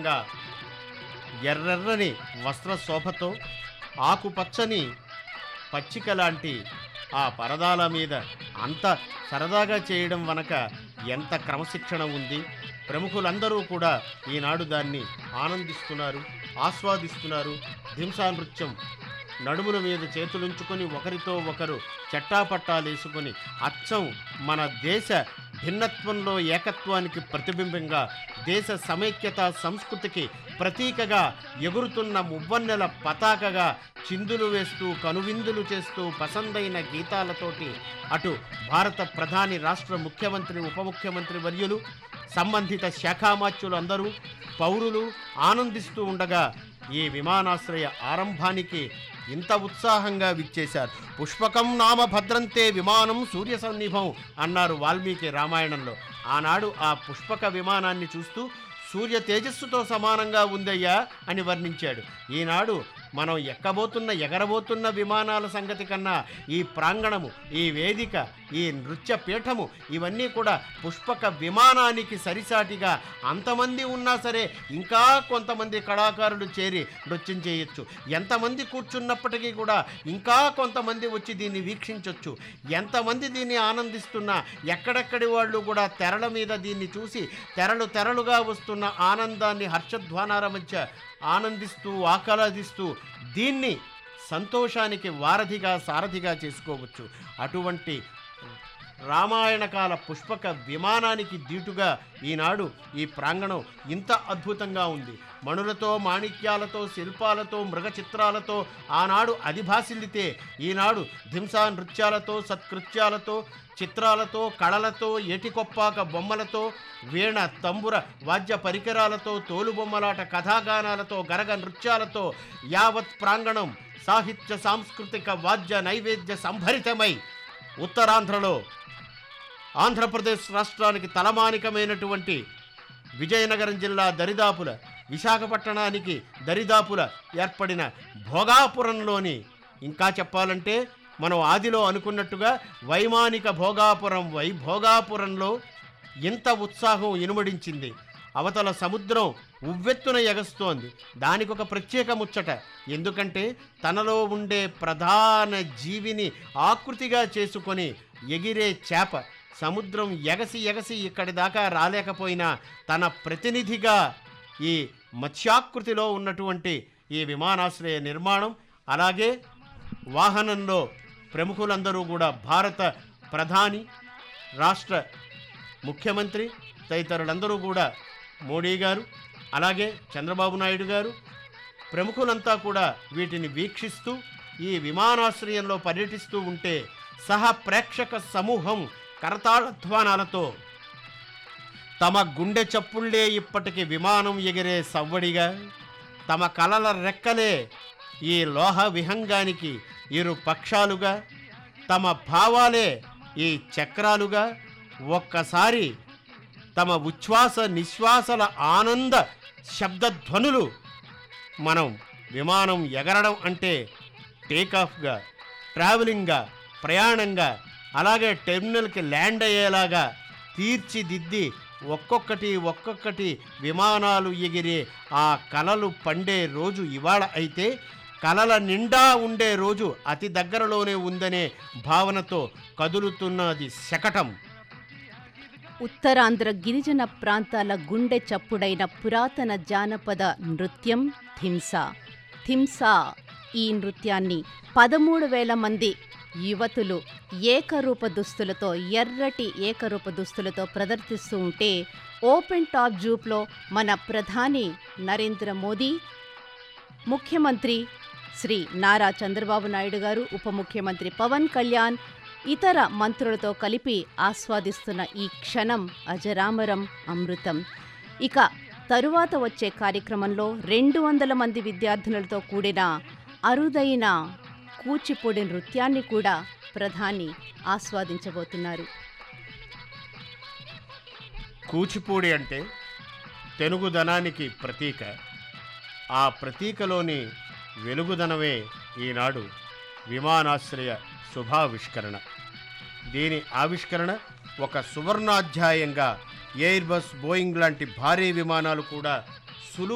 విధంగా ఎర్రెర్రని వస్త్ర శోభతో ఆకుపచ్చని పచ్చిక లాంటి ఆ పరదాల మీద అంత సరదాగా చేయడం వనక ఎంత క్రమశిక్షణ ఉంది ప్రముఖులందరూ కూడా ఈనాడు దాన్ని ఆనందిస్తున్నారు ఆస్వాదిస్తున్నారు హింసా నృత్యం నడుముల మీద చేతులుంచుకొని ఒకరితో ఒకరు చట్టాపట్టాలేసుకొని అచ్చం మన దేశ భిన్నత్వంలో ఏకత్వానికి ప్రతిబింబంగా దేశ సమైక్యత సంస్కృతికి ప్రతీకగా ఎగురుతున్న మువ్వన్నెల పతాకగా చిందులు వేస్తూ కనువిందులు చేస్తూ పసందైన గీతాలతోటి అటు భారత ప్రధాని రాష్ట్ర ముఖ్యమంత్రి ఉప ముఖ్యమంత్రి వర్యులు సంబంధిత శాఖామాత్యులు అందరూ పౌరులు ఆనందిస్తూ ఉండగా ఈ విమానాశ్రయ ఆరంభానికి ఇంత ఉత్సాహంగా విచ్చేశారు పుష్పకం నామ భద్రంతే విమానం సూర్య సన్నిభం అన్నారు వాల్మీకి రామాయణంలో ఆనాడు ఆ పుష్పక విమానాన్ని చూస్తూ సూర్య తేజస్సుతో సమానంగా ఉందయ్యా అని వర్ణించాడు ఈనాడు మనం ఎక్కబోతున్న ఎగరబోతున్న విమానాల సంగతి కన్నా ఈ ప్రాంగణము ఈ వేదిక ఈ నృత్య పీఠము ఇవన్నీ కూడా పుష్పక విమానానికి సరిసాటిగా అంతమంది ఉన్నా సరే ఇంకా కొంతమంది కళాకారులు చేరి నృత్యం చేయొచ్చు ఎంతమంది కూర్చున్నప్పటికీ కూడా ఇంకా కొంతమంది వచ్చి దీన్ని వీక్షించవచ్చు ఎంతమంది దీన్ని ఆనందిస్తున్నా ఎక్కడెక్కడి వాళ్ళు కూడా తెరల మీద దీన్ని చూసి తెరలు తెరలుగా వస్తున్న ఆనందాన్ని హర్షధ్వానాల మధ్య ఆనందిస్తూ ఆహ్లాదిస్తూ దీన్ని సంతోషానికి వారధిగా సారథిగా చేసుకోవచ్చు అటువంటి రామాయణకాల పుష్పక విమానానికి దీటుగా ఈనాడు ఈ ప్రాంగణం ఇంత అద్భుతంగా ఉంది మణులతో మాణిక్యాలతో శిల్పాలతో మృగ చిత్రాలతో ఆనాడు అధిభాసిల్లితే ఈనాడు ధింసా నృత్యాలతో సత్కృత్యాలతో చిత్రాలతో కళలతో ఏటికొప్పాక బొమ్మలతో వీణ తంబుర వాద్య పరికరాలతో తోలుబొమ్మలాట కథాగానాలతో గరగ నృత్యాలతో యావత్ ప్రాంగణం సాహిత్య సాంస్కృతిక వాద్య నైవేద్య సంభరితమై ఉత్తరాంధ్రలో ఆంధ్రప్రదేశ్ రాష్ట్రానికి తలమానికమైనటువంటి విజయనగరం జిల్లా దరిదాపుల విశాఖపట్టణానికి దరిదాపుల ఏర్పడిన భోగాపురంలోని ఇంకా చెప్పాలంటే మనం ఆదిలో అనుకున్నట్టుగా వైమానిక భోగాపురం వై భోగాపురంలో ఇంత ఉత్సాహం ఇనుమడించింది అవతల సముద్రం ఉవ్వెత్తున ఎగస్తోంది దానికి ఒక ప్రత్యేక ముచ్చట ఎందుకంటే తనలో ఉండే ప్రధాన జీవిని ఆకృతిగా చేసుకొని ఎగిరే చేప సముద్రం ఎగసి ఎగసి ఇక్కడి దాకా రాలేకపోయినా తన ప్రతినిధిగా ఈ మత్స్యాకృతిలో ఉన్నటువంటి ఈ విమానాశ్రయ నిర్మాణం అలాగే వాహనంలో ప్రముఖులందరూ కూడా భారత ప్రధాని రాష్ట్ర ముఖ్యమంత్రి తదితరులందరూ కూడా మోడీ గారు అలాగే చంద్రబాబు నాయుడు గారు ప్రముఖులంతా కూడా వీటిని వీక్షిస్తూ ఈ విమానాశ్రయంలో పర్యటిస్తూ ఉంటే సహ ప్రేక్షక సమూహం కరతాళధ్వానాలతో తమ గుండె చప్పుళ్లే ఇప్పటికి విమానం ఎగిరే సవ్వడిగా తమ కలల రెక్కలే ఈ లోహ విహంగానికి ఇరు పక్షాలుగా తమ భావాలే ఈ చక్రాలుగా ఒక్కసారి తమ ఉచ్ఛ్వాస నిశ్వాసల ఆనంద శబ్దధ్వనులు మనం విమానం ఎగరడం అంటే టేకాఫ్గా ట్రావెలింగ్గా ప్రయాణంగా అలాగే టెర్మినల్కి ల్యాండ్ అయ్యేలాగా తీర్చిదిద్ది ఒక్కొక్కటి ఒక్కొక్కటి విమానాలు ఎగిరే ఆ కలలు పండే రోజు ఇవాళ అయితే కలల నిండా ఉండే రోజు అతి దగ్గరలోనే ఉందనే భావనతో కదులుతున్నది శకటం ఉత్తరాంధ్ర గిరిజన ప్రాంతాల గుండె చప్పుడైన పురాతన జానపద నృత్యం థింసా థింసా ఈ నృత్యాన్ని పదమూడు వేల మంది యువతులు ఏకరూప దుస్తులతో ఎర్రటి ఏకరూప దుస్తులతో ప్రదర్శిస్తూ ఉంటే ఓపెన్ టాప్ జూప్లో మన ప్రధాని నరేంద్ర మోదీ ముఖ్యమంత్రి శ్రీ నారా చంద్రబాబు నాయుడు గారు ఉప ముఖ్యమంత్రి పవన్ కళ్యాణ్ ఇతర మంత్రులతో కలిపి ఆస్వాదిస్తున్న ఈ క్షణం అజరామరం అమృతం ఇక తరువాత వచ్చే కార్యక్రమంలో రెండు వందల మంది విద్యార్థినులతో కూడిన అరుదైన కూచిపూడి నృత్యాన్ని కూడా ప్రధాని ఆస్వాదించబోతున్నారు కూచిపూడి అంటే తెనుగుదనానికి ప్రతీక ఆ ప్రతీకలోని వెలుగుదనమే ఈనాడు విమానాశ్రయ శుభావిష్కరణ దీని ఆవిష్కరణ ఒక సువర్ణాధ్యాయంగా ఎయిర్ బస్ బోయింగ్ లాంటి భారీ విమానాలు కూడా